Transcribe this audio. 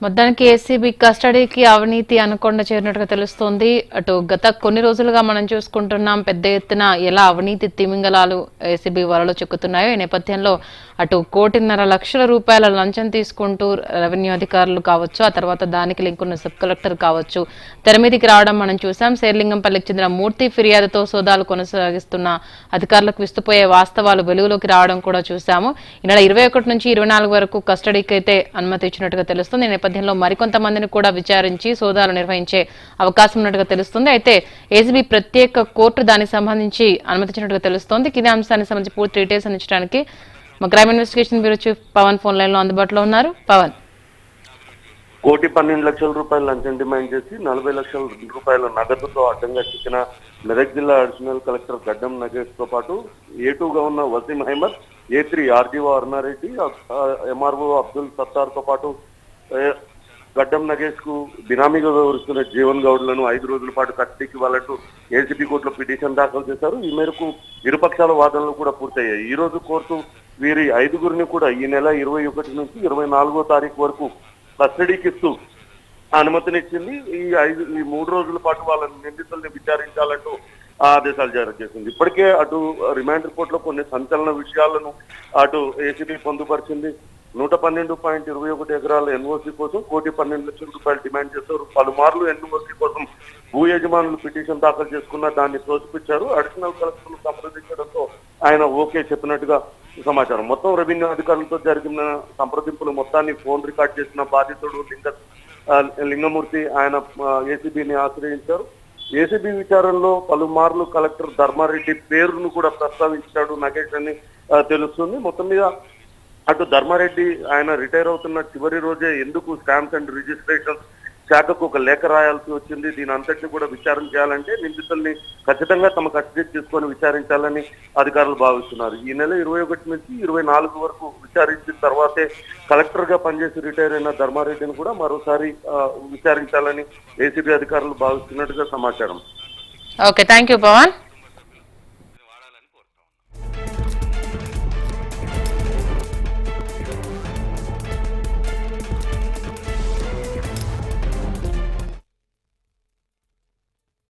మొత్తానికి ఏసీబీ కస్టడీకి అవినీతి అనకొండ చేరినట్టుగా తెలుస్తోంది అటు గత కొన్ని రోజులుగా మనం చూసుకుంటున్నాం పెద్ద ఎత్తున ఎలా అవినీతి తిమింగలాలు ఏసీబీ వలలో చిక్కుతున్నాయో ఈ నేపథ్యంలో అటు కోటిన్నర లక్షల రూపాయల లంచం తీసుకుంటూ రెవెన్యూ అధికారులు కావచ్చు ఆ తర్వాత దానికి లింక్ ఉన్న సబ్ కలెక్టర్ కావచ్చు తెర మీదికి రావడం మనం చూసాం శేర్లింగంపల్లికి చెందిన మూర్తి ఫిర్యాదుతో సోదాలు కొనసాగిస్తున్న అధికారులకు విస్తుపోయే వాస్తవాలు వెలుగులోకి రావడం కూడా చూసాము ఈ నెల ఇరవై ఒకటి నుంచి ఇరవై నాలుగు వరకు కస్టడీకి అయితే అనుమతి ఇచ్చినట్టుగా తెలుస్తుంది ఈ నేపథ్యంలో మరికొంతమందిని కూడా విచారించి సోదాలు నిర్వహించే అవకాశం ఉన్నట్టుగా తెలుస్తుంది అయితే ఏసీబీ ప్రత్యేక కోర్టు దానికి సంబంధించి అనుమతించినట్టుగా తెలుస్తోంది ఇదే అంశానికి సంబంధించి పూర్తి డీటెయిల్స్ అందించడానికి మా crime investigation bureau chief Pavan phone line లో అందుబాటులో ఉన్నారు పవన్ కోటి పన్నెండు లక్షల రూపాయలు లంచం డిమాండ్ చేసి నలభై లక్షల రూపాయల నగదుతో అడ్డంగా చిక్కిన మెదక్ జిల్లా అడిషనల్ కలెక్టర్ గడ్డం నగేష్ తో పాటు ఏ గా ఉన్న Waseem Ahmed A three RDO Aruna Reddy MRO Abdul Sattar తో పాటు ఏ, గడ్డం నగేష్ కు బినామీగా వ్యవహరిస్తున్న జీవన్ గౌడ్లను ఐదు రోజుల పాటు కస్టడీకి ఇవ్వాలంటూ ఏసీబీ కోర్టులో పిటిషన్ దాఖలు చేశారు ఈ మేరకు ఇరుపక్షాల వాదనలు కూడా పూర్తయ్యాయి ఈ రోజు కోర్టు వీరి ఐదుగురిని కూడా ఈ నెల ఇరవై ఒకటి నుంచి ఇరవై నాలుగో తారీఖు వరకు కస్టడీకి ఇస్తూ అనుమతినిచ్చింది ఈ ఐదు ఈ మూడు రోజుల పాటు వాళ్ళ నిందితుల్ని విచారించాలంటూ ఆదేశాలు జారీ చేసింది ఇప్పటికే అటు రిమాండ్ రిపోర్ట్ లో కొన్ని సంచలన విషయాలను అటు ఏసీబీ పొందుపరిచింది నూట పన్నెండు పాయింట్ ఇరవై ఒకటి ఎకరాల ఎన్ఓసి కోసం కోటి పన్నెండు లక్షల రూపాయలు డిమాండ్ చేశారు పలుమార్లు ఎన్ఓసి కోసం భూ యజమానులు పిటిషన్ దాఖలు చేసుకున్న దాన్ని తోసిపుచ్చారు అడిషనల్ కలెక్టర్ను సంప్రదించడంతో ఆయన ఓకే చెప్పినట్టుగా సమాచారం మొత్తం రెవెన్యూ అధికారులతో జరిగిన సంప్రదింపులు మొత్తాన్ని ఫోన్ రికార్డ్ చేసిన బాధితుడు లింగ ఆ, లింగమూర్తి ఆయన ఏసీబీని ఆశ్రయించారు ఏసీబీ విచారణలో పలుమార్లు కలెక్టర్ ధర్మారెడ్డి పేరును కూడా ప్రస్తావించాడు నగేష్ అని ఆ, తెలుస్తుంది మొత్తం మీద అటు ధర్మారెడ్డి ఆయన రిటైర్ అవుతున్న చివరి రోజే ఎందుకు స్టాంప్స్ అండ్ రిజిస్ట్రేషన్ శాఖకు ఒక లేఖ రాయాల్సి వచ్చింది దీని అంతటిని కూడా విచారణ చేయాలంటే నిందితుల్ని ఖచ్చితంగా తమ కస్టడీ తీసుకొని విచారించాలని అధికారులు భావిస్తున్నారు ఈ నెల ఇరవై ఒకటి నుంచి ఇరవై నాలుగు వరకు విచారించిన తర్వాతే కలెక్టర్ గా పనిచేసి రిటైర్ అయిన ధర్మారెడ్డిని కూడా మరోసారి ఆ, విచారించాలని ఏసీబీ అధికారులు భావిస్తున్నట్టుగా సమాచారం ఓకే థ్యాంక్ యూ పవన్